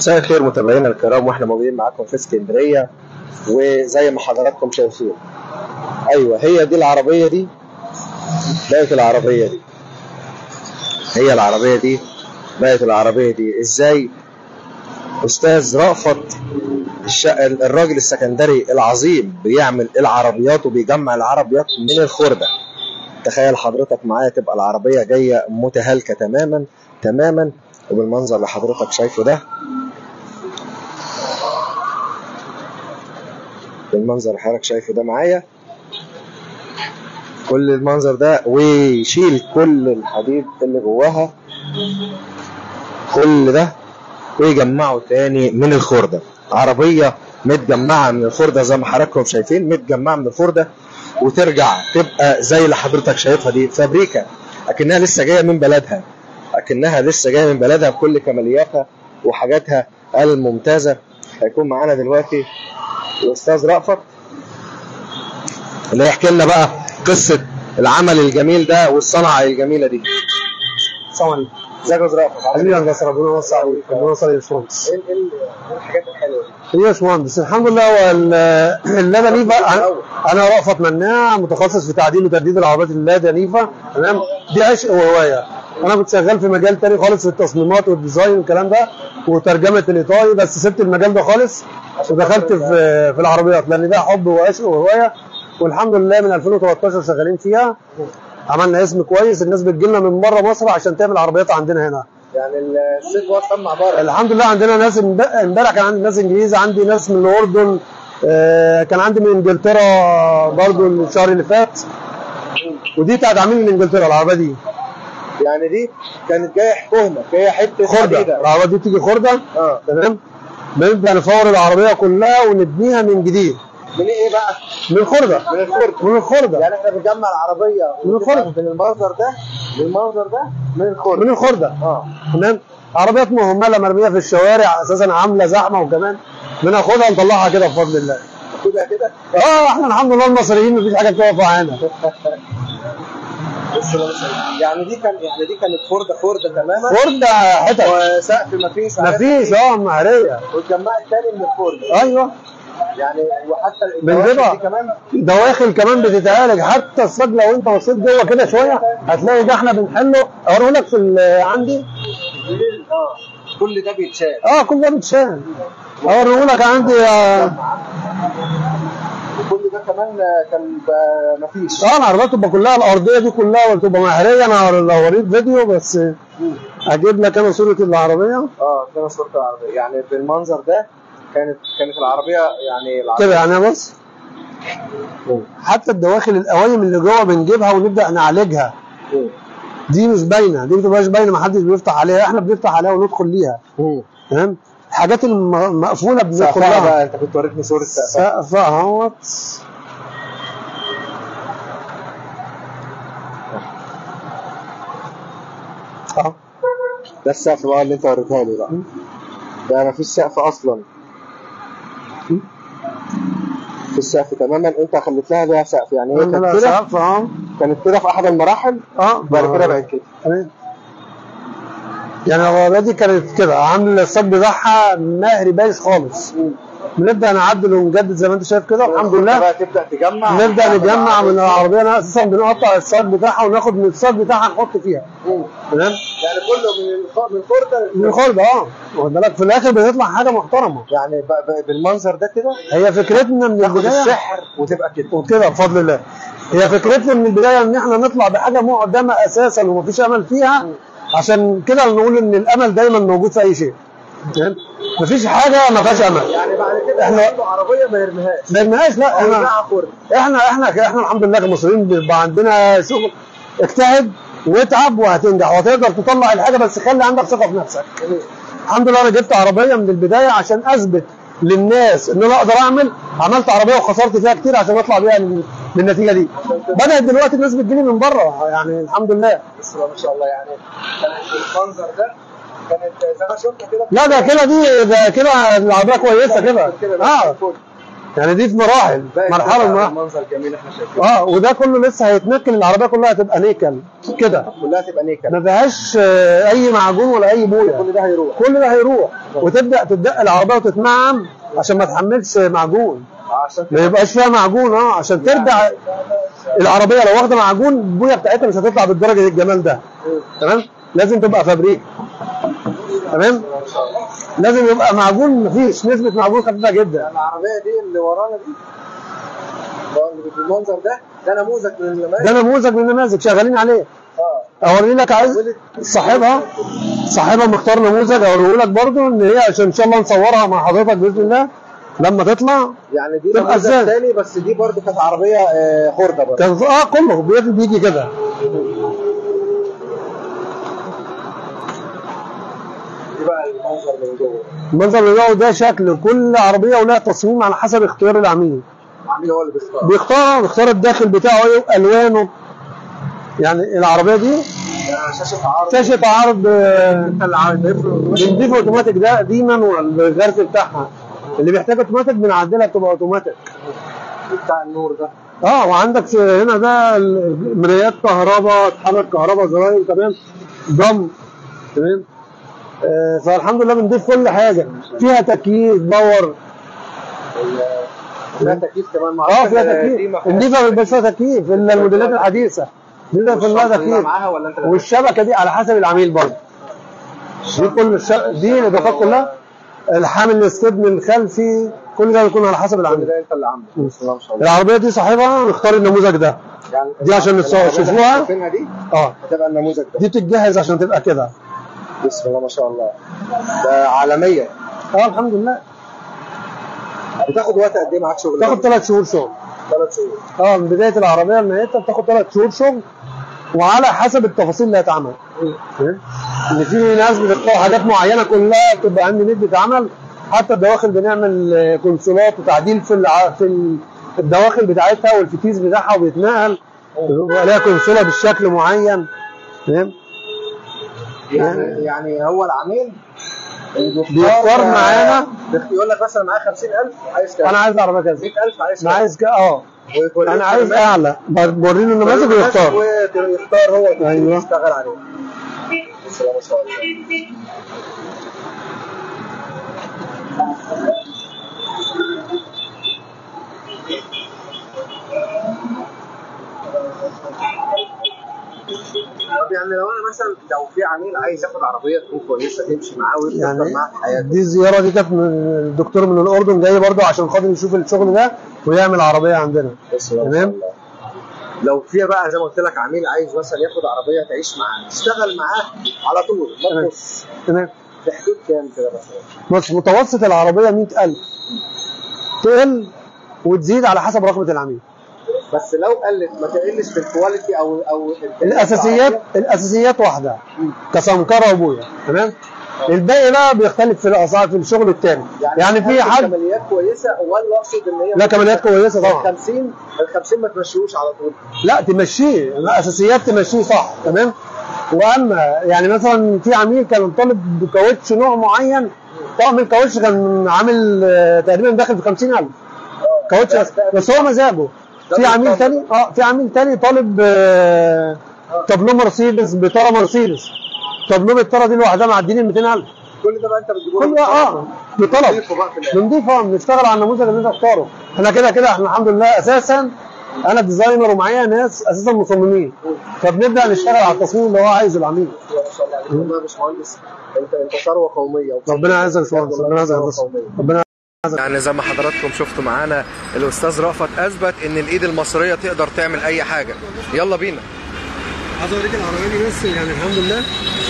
مساء الخير متابعينا الكرام واحنا موجودين معاكم في اسكندريه وزي ما حضراتكم شايفين ايوه هي دي العربيه دي بقت العربيه دي هي العربيه دي بقت العربيه دي ازاي استاذ رأفت الش... الراجل السكندري العظيم بيعمل العربيات وبيجمع العربيات من الخرده تخيل حضرتك معايا تبقى العربيه جايه متهالكه تماما تماما وبالمنظر اللي حضرتك شايفه ده بالمنظر اللي حضرتك شايفه ده معايا كل المنظر ده ويشيل كل الحديد اللي جواها كل ده ويجمعه تاني من الخردة عربية متجمعة من الخردة زي ما حضراتكم شايفين متجمعة من الخردة وترجع تبقى زي اللي حضرتك شايفها دي فابريكا اكنها لسه جايه من بلدها اكنها لسه جايه من بلدها بكل كمالياتها وحاجاتها الممتازه هيكون معانا دلوقتي الاستاذ رأفت اللي هيحكي لنا بقى قصه العمل الجميل ده والصنعه الجميله دي السلام عليكم ازيك يا استاذ رأفت حبيبي يا هندسه ربنا يوسع عليك ربنا يوسع عليك يا باشمهندس ايه ايه الحاجات الحلوه دي ايه يا باشمهندس الحمد لله هو ال- اللي انا نيفا أنا- انا رأفت مناع متخصص في تعديل وتجديد العربيات اللادا نيفا تمام دي عشق وهوايه انا كنت شغال في مجال تاني خالص في التصميمات والديزاين والكلام ده وترجمه الايطالي بس سبت المجال ده خالص ودخلت في في العربيات لان ده حب وعشق وهوايه والحمد لله من 2013 شغالين فيها عملنا اسم كويس الناس بتجيلنا من بره مصر عشان تعمل عربيات عندنا هنا يعني الست واقفه مع بره الحمد لله عندنا ناس امب- امبارح كان عندي ناس انجليزي عندي ناس من الاردن آه، كان عندي من انجلترا برضو الشهر اللي فات ودي بتاعت عاملين من انجلترا العربيه دي يعني دي كانت جايه حكومه جايه حته خرده حديدة. العربيه دي بتيجي خرده اه تمام بنبدا نفور العربيه كلها ونبنيها من جديد من ايه بقى؟ من الخرده من الخرده من الخرده يعني احنا بنجمع العربيه من الخردة. من المنظر ده للمنظر ده من الخرده من الخرده اه تمام عربيات مهمله مرميه في الشوارع اساسا عامله زحمه وكمان بناخدها نطلعها كده بفضل الله كده كده اه احنا الحمد لله المصريين مفيش حاجه بتقف معانا بس يعني دي كان يعني دي كانت خرده خرده تماما خرده حتت وسقف مفيش مفيش اه مهريه واتجمعت تاني من الخرده ايوه يعني وحتى بنجيبها. الدواخل دي كمان دواخل كمان بتتعالج حتى الصاج لو انت بصيت جوه كده شويه هتلاقي ده احنا بنحله اوريه لك في ال- عندي اه كل ده بيتشال اه كل ده بيتشال اوريه لك عندي اه وكل ده كمان كان ب- مفيش آه، العربيات تبقى كلها الارضيه دي كلها بتبقى مهريه انا لو اوريك فيديو بس اجيب لك انا صوره العربيه اه كده صورة العربية يعني بالمنظر ده كانت كانت العربية يعني العربية كده يعني بص حتى الدواخل القوايم اللي جوه بنجيبها ونبدا نعالجها دي مش باينه دي ما بتبقاش باينه ما حدش بيفتح عليها احنا بنفتح عليها وندخل ليها تمام الحاجات المقفوله بندخل سقفها لها بقى انت كنت وريتني صورة سقفها سقف اهوت اه ده السقف بقى اللي انت وريتها لي بقى ده مفيش سقف اصلا في السقف تماما انت خليت لها ليها سقف يعني هي عندنا كانت كده سقف اه كانت كده في احد المراحل اه بعد كده بقت كده تمام يعني العربية دي كانت كده عامل الصاج بتاعها مهري بايظ خالص بنبدا نعدل ونجدد زي ما انت شايف كده الحمد لله بقى تبدا تجمع نبدا نجمع من العربيه انا اساسا بنقطع الصاج بتاعها وناخد من الصاج بتاعها نحط فيها مم. تمام يعني كله من الخ- من الخردة من الخرده اه واخد بالك في الاخر بتطلع حاجه محترمه يعني بقى بقى بالمنظر ده كده هي فكرتنا من تاخد البدايه السحر وتبقى كده وكده بفضل الله هي فكرتنا من البدايه ان احنا نطلع بحاجه معدمه اساسا ومفيش امل فيها عشان كده نقول ان الامل دايما موجود في اي شيء تمام؟ مفيش حاجه ما فيهاش امل يعني بعد كده احنا- عنده عربية ما يرميهاش ما يرميهاش لا او احنا يبيعها خردة احنا احنا احنا الحمد لله كمصريين بيبقى عندنا شغل اجتهد واتعب وهتنجح وهتقدر تطلع الحاجه بس خلي عندك ثقه في نفسك الحمد لله انا جبت عربيه من البدايه عشان اثبت للناس ان انا اقدر اعمل عملت عربيه وخسرت فيها كتير عشان اطلع بيها لل- للنتيجه دي بدات دلوقتي الناس بتجيلي من بره يعني الحمد لله بسم الله ما شاء الله يعني كانت المنظر ده كانت زي ما شفنا كده لا ده كده دي ده كده العربيه كويسه كده كده اه فل. يعني دي في مراحل مرحله من مراحل المنظر جميل احنا شايفينه اه وده كله لسه هيتنكل العربيه كلها هتبقى نيكل كده كلها تبقى نيكل ما فيهاش آه، اي معجون ولا اي بويه كل ده هيروح كل ده هيروح وتبدا تدق العربيه وتتنعم عشان ما تحملش معجون عشان ما يبقاش فيها معجون اه عشان ترجع العربيه لو واخده معجون البويه بتاعتها مش هتطلع بالدرجه الجمال ده تمام لازم تبقى فابريك تمام لازم يبقى معجون مفيش نسبه معجون خفيفه جدا العربيه دي اللي ورانا دي اللي بالمنظر ده ده نموذج من النماذج ده نموذج من النماذج شغالين عليه اه اوري لك عايز صاحبها صاحبها مختار نموذج اوريه لك برضو ان هي عشان ان شاء الله نصورها مع حضرتك باذن الله لما تطلع يعني دي تبقى نموذج إزاي؟ تاني بس دي برضو كانت عربيه آه، خرده برضو كان اه كله بيجي بيجي كده دي بقى المنظر من جوه المنظر اللي جوه ده شكل كل عربيه ولها تصميم على حسب اختيار العميل العميل هو اللي بيختار بيختار بيختار الداخل بتاعه ايه والوانه يعني العربيه دي ده شاشه عرض شاشه عرض آه، انت اللي عامل بيفرق بنضيف اوتوماتيك ده قديما والغرز بتاعها اللي بيحتاج اوتوماتيك بنعدلها تبقى اوتوماتيك بتاع النور ده اه وعندك هنا ده مرايات كهرباء تحرك كهرباء زراير تمام ضم تمام آه فالحمد لله بنضيف كل حاجه فيها تكييف باور فيها تكييف كمان مع اه فيها تكييف النيفا ما بيبقاش فيها تكييف الا الموديلات الحديثه دي ده في لها تكييف معاها ولا انت اللي والشبكه دي على حسب العميل برضه دي كل الش... دي الاضافات كلها الحامل الاستبن الخلفي كل ده بيكون على حسب كل العميل ده انت اللي عامله بسم الله ما شاء الله العربيه دي صاحبها نختار النموذج ده يعني دي عشان نتصور. العربية اللي شوفوها. احنا شايفينها دي اه هتبقى النموذج ده دي بتتجهز عشان تبقى كده بسم الله ما شاء الله ده عالميه اه الحمد لله بتاخد وقت قد ايه معاك شغل؟ تاخد ثلاث شهور شغل ثلاث شهور اه من بدايه العربيه لنهايتها بتاخد ثلاث شهور شغل وعلى حسب التفاصيل اللي هتعمل ان في ناس بتختار حاجات معينه كلها بتبقى عندي نيت بتتعمل حتى الدواخل بنعمل آه، كونسولات وتعديل في الع... في ال- في الدواخل بتاعتها والفتيس بتاعها وبيتنقل بيبقى لها كونسوله بالشكل معين فاهم يعني يعني هو العميل اللي بيختار معانا. بيخ- يقول لك مثلا معايا 50000 عايز كام؟ انا عايز عربيه كذا 100000 عايز انا كام؟ عايز ك... اه ويقول انا لك عايز تمام. اعلى بوري له النماذج ويختار ويختار هو اللي أيوة. يشتغل عليه بسم الله ما شاء الله طب يعني لو انا مثلا لو في عميل عايز ياخد عربيه تكون كويسه تمشي معاه ويفضل يعني معاه في حياته دي الزياره دي كانت من الدكتور من الاردن جاي برضه عشان خاطر يشوف الشغل ده ويعمل عربيه عندنا بسم الله ما تمام. شاء الله. لو في بقى زي ما قلت لك عميل عايز مثلا ياخد عربيه تعيش معاه تشتغل معاه على طول ما تمام. تبص تمام في حدود كام كده مثلا؟ بس متوسط العربيه 100000 تقل وتزيد على حسب رغبه العميل بس لو قلت ما تقلش في الكواليتي او او الاساسيات الاساسيات واحده كسمكره وبويا تمام الباقي بقى بيختلف في الاسعار في الشغل التاني يعني في هل حد كماليات كويسه ولا اقصد ان هي لا كماليات كويسه طبعا 50 ال 50 ما تمشيهوش على طول لا تمشيه الاساسيات تمشيه صح تمام واما يعني مثلا في عميل كان طالب بكاوتش نوع معين طقم الكاوتش كان عامل آه، تقريبا داخل في 50000 كاوتش بس, بس هو مزاجه في عميل تاني اه في عميل تاني طالب آه، تابلو مرسيدس بطاره مرسيدس تابلو بالطاره دي لوحدها معديين ال 200000 كل ده بقى انت بتجيبه كل له اه بطلب بتضيفه بقى في الآخر. بنضيف اه بنشتغل على النموذج اللي انت تختاره احنا كده كده احنا الحمد لله اساسا انا ديزاينر ومعايا ناس اساسا مصممين فبنبدا نشتغل على التصميم اللي هو عايزه العميل ما شاء الله عليك والله يا باشمهندس انت انت ثروه قوميه ربنا يعزك يا باشمهندس ربنا يعزك يا باشمهندس. ربنا يعني زي ما حضراتكم شفتوا معانا الاستاذ رأفت اثبت ان الايد المصريه تقدر تعمل اي حاجه يلا بينا عايز اوريك العربيه دي بس يعني الحمد لله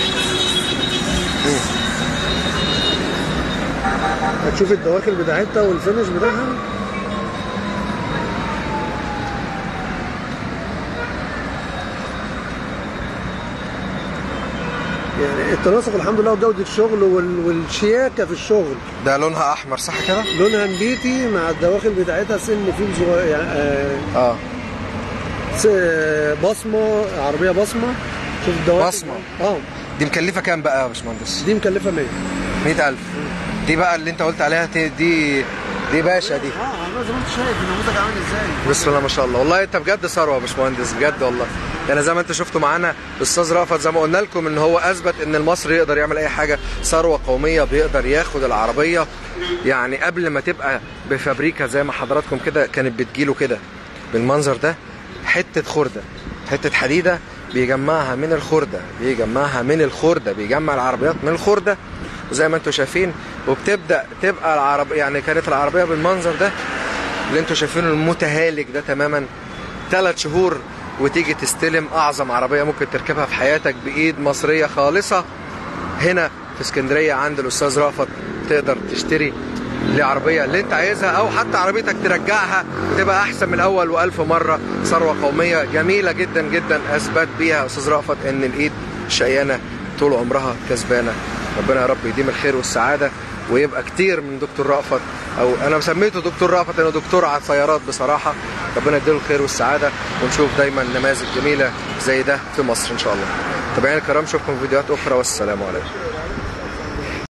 هتشوف الدواخل بتاعتها والفينش بتاعها يعني التناسق الحمد لله وجودة الشغل وال- والشياكة في الشغل ده لونها احمر صح كده لونها نبيتي مع الدواخل بتاعتها سن فيل صغير يعني آه اه س- بصمة عربية بصمة شوف الدواخل بصمة. اه دي مكلفه كام بقى يا باشمهندس دي مكلفة 100 100000 دي بقى اللي انت قلت عليها ت- دي دي باشا دي اه زي ما انت شايف النموذج عامل ازاي بسم الله ما شاء الله والله انت بجد ثروه يا باشمهندس بجد والله يعني زي ما انت شفتوا معانا الاستاذ رأفت زي ما قلنا لكم ان هو اثبت ان المصري يقدر يعمل اي حاجه ثروه قوميه بيقدر ياخد العربيه يعني قبل ما تبقى بفابريكا زي ما حضراتكم كده كانت بتجيله كده بالمنظر ده حته خرده حته حديده بيجمعها من الخرده بيجمعها من الخرده بيجمع العربيات من الخرده وزي ما انتم شايفين وبتبدا تبقى العربيه يعني كانت العربيه بالمنظر ده اللي انتم شايفينه المتهالك ده تماما ثلاث شهور وتيجي تستلم اعظم عربيه ممكن تركبها في حياتك بايد مصريه خالصه هنا في اسكندريه عند الاستاذ رأفت تقدر تشتري العربيه اللي انت عايزها او حتى عربيتك ترجعها وتبقى احسن من الاول والف مره ثروه قوميه جميله جدا جدا اثبت بيها استاذ رأفت ان الايد شقيانه طول عمرها كسبانه ربنا يا رب يديم الخير والسعاده ويبقى كتير من دكتور رأفت او انا سميته دكتور رأفت انه دكتور على السيارات بصراحه ربنا يديله الخير والسعاده ونشوف دايما نماذج جميله زي ده في مصر ان شاء الله تابعينا الكرام نشوفكم في فيديوهات اخرى والسلام عليكم